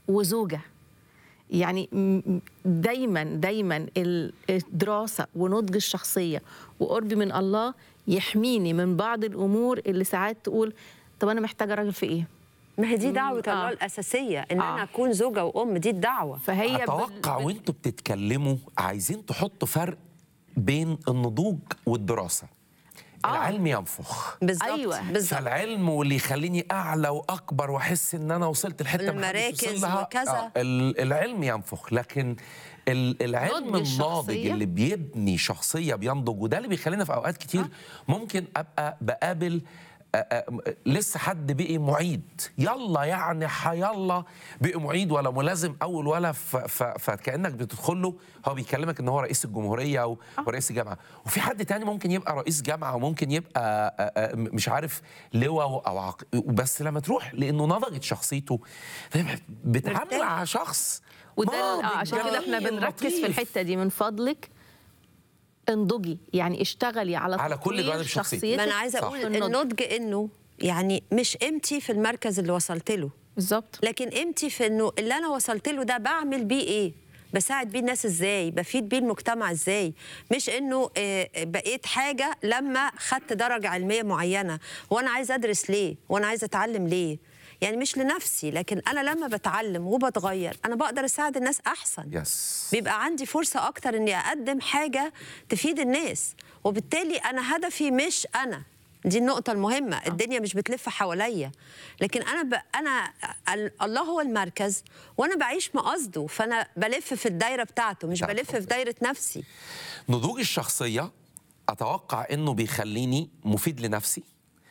وزوجه يعني م- م- دايما دايما ال- الدراسه ونضج الشخصيه وقربي من الله يحميني من بعض الامور اللي ساعات تقول طب انا محتاجه راجل في ايه ما هي دي دعوه آه. الله الاساسيه ان آه. انا اكون زوجه وام دي الدعوه فهي بال- اتوقع بال- وانتوا بتتكلموا عايزين تحطوا فرق بين النضوج والدراسه آه. العلم ينفخ بالظبط أيوة. بالظبط فالعلم واللي يخليني اعلى واكبر واحس ان انا وصلت لحته محدش المراكز وصل لها. وكذا. آه ال- العلم ينفخ لكن ال- العلم نضج الناضج الشخصية. اللي بيبني شخصيه بينضج وده اللي بيخلينا في اوقات كتير ممكن ابقى بقابل آه، آه، لسه حد بقي معيد يلا يعني حيلا بقي معيد ولا ملازم اول ولا ف- ف- فكانك بتدخل له هو بيكلمك ان هو رئيس الجمهوريه و- ورئيس الجامعه وفي حد تاني ممكن يبقى رئيس جامعه وممكن يبقى آه، آه، مش عارف لواء او عق... بس لما تروح لانه نضجت شخصيته بتعامل مرتاح. مع شخص وده ال- ناضج، آه، عشان كده احنا جميل، بنركز في لطيف. الحته دي من فضلك انضجي يعني اشتغلي على على كل تطوير جوانب شخصيتك. شخصيتك ما انا عايزه صح. اقول النضج. النضج انه يعني مش قيمتي في المركز اللي وصلت له بالظبط لكن قيمتي في انه اللي انا وصلت له ده بعمل بيه ايه بساعد بيه الناس ازاي بفيد بيه المجتمع ازاي مش انه آه، بقيت حاجه لما خدت درجه علميه معينه وانا عايزه ادرس ليه وانا عايزه اتعلم ليه يعني مش لنفسي لكن انا لما بتعلم وبتغير انا بقدر اساعد الناس احسن يس بيبقى عندي فرصة أكتر إني أقدم حاجة تفيد الناس وبالتالي أنا هدفي مش أنا دي النقطة المهمة الدنيا مش بتلف حواليا لكن أنا ب... أنا ال- الله هو المركز وأنا بعيش مقصده فأنا بلف في الدايرة بتاعته مش بتاعت بلف في ربنا. دايرة نفسي نضوج الشخصية أتوقع إنه بيخليني مفيد لنفسي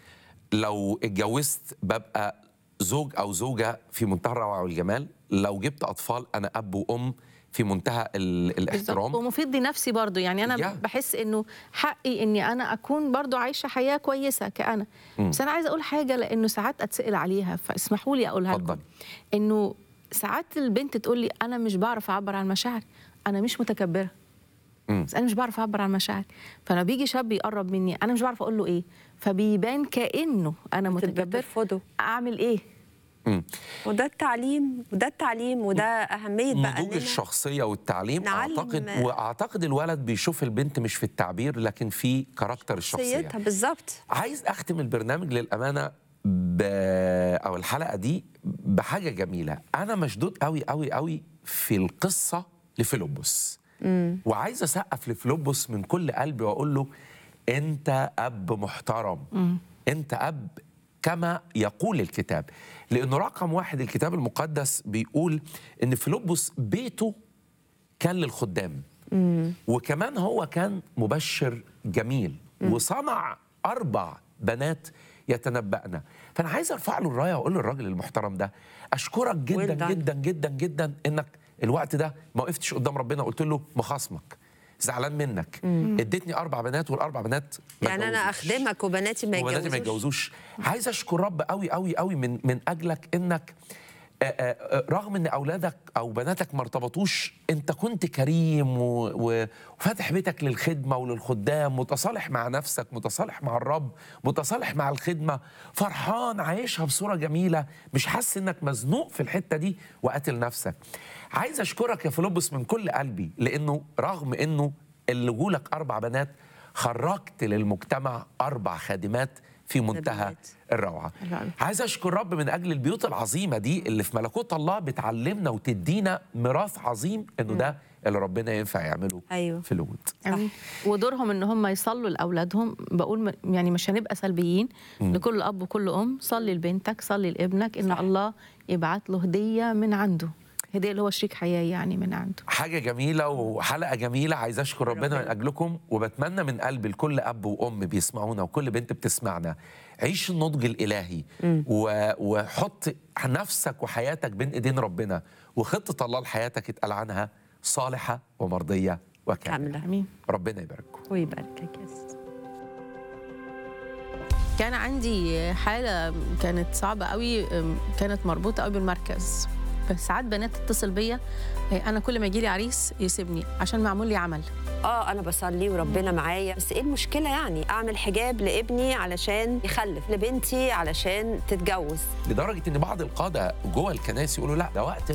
لو اتجوزت ببقى زوج أو زوجة في منتهى الروعة والجمال لو جبت أطفال أنا أب وأم في منتهى ال- بالظبط الاحترام ومفيد لنفسي برضو يعني انا Yeah. بحس انه حقي اني انا اكون برضو عايشه حياه كويسه كانا بس انا عايزه اقول حاجه لانه ساعات اتسال عليها فاسمحوا لي اقولها لكم اتفضلي. انه ساعات البنت تقول لي انا مش بعرف اعبر عن مشاعري انا مش متكبره مم. بس انا مش بعرف اعبر عن مشاعري فلما بيجي شاب يقرب مني انا مش بعرف اقول له ايه فبيبان كانه انا بتبقى متكبر بترفضه. اعمل ايه مم. وده التعليم وده التعليم وده أهمية بقى نضوج إننا الشخصية والتعليم نعلم- أعتقد وأعتقد الولد بيشوف البنت مش في التعبير لكن في كاركتر الشخصية شخصيتها بالظبط عايز اختم البرنامج للامانه ب... او الحلقه دي بحاجه جميله انا مشدود قوي قوي قوي في القصه لفيلبس وعايز اسقف لفيلبس من كل قلبي واقول له انت اب محترم انت اب كما يقول الكتاب لانه رقم واحد الكتاب المقدس بيقول ان فيلبس بيته كان للخدام وكمان هو كان مبشر جميل وصنع اربع بنات يتنبأنا فانا عايز ارفع له الرايه واقول للراجل المحترم ده اشكرك جدا Well done. جدا جدا جدا انك الوقت ده ما وقفتش قدام ربنا قلت له مخاصمك زعلان منك اديتني اربع بنات والاربع بنات ما يعني أنا اتجوزوش. أخدمك وبناتي ما وبناتي ما يتجوزوش يتجوزوش عايز اشكر رب قوي قوي قوي من من اجلك انك آه، آه، آه، رغم ان اولادك او بناتك ما ارتبطوش انت كنت كريم و- و- وفاتح بيتك للخدمه وللخدام متصالح مع نفسك متصالح مع الرب متصالح مع الخدمه فرحان عايشها بصوره جميله مش حاسس انك مزنوق في الحته دي وقاتل نفسك عايز اشكرك يا فيلبس من كل قلبي لانه رغم انه اللي جولك اربع بنات خرجت للمجتمع اربع خادمات في منتهى نبيات. الروعه حلو أوي. عايز اشكر رب من اجل البيوت العظيمه دي اللي في ملكوت الله بتعلمنا وتدينا ميراث عظيم انه ده اللي ربنا ينفع يعمله أيوه. في الود أمين. ودورهم ان هم يصلوا لاولادهم بقول م- يعني مش هنبقى سلبيين لكل اب وكل ام صلي لبنتك صلي لابنك ان صح. الله يبعت له هديه من عنده هديه اللي هو شريك حياه يعني من عنده حاجه جميله وحلقه جميله عايز اشكر ربنا من اجلكم وبتمنى من قلبي لكل اب وام بيسمعونا وكل بنت بتسمعنا عيش النضج الالهي و... وحط نفسك وحياتك بين ايدين ربنا وخطه الله لحياتك اتقال عنها صالحه ومرضيه وكامله كاملة امين ربنا يبارككم ويباركك يا سيدي كان عندي حاله كانت صعبه قوي أم، كانت مربوطه قوي بالمركز بس ساعات بنات تتصل بيا إيه، انا كل ما يجي لي عريس يسيبني عشان معمول لي عمل اه انا بصلي وربنا معايا بس ايه المشكله يعني اعمل حجاب لابني علشان يخلف لبنتي علشان تتجوز لدرجه ان بعض القاده جوه الكنائس يقولوا لا ده وقت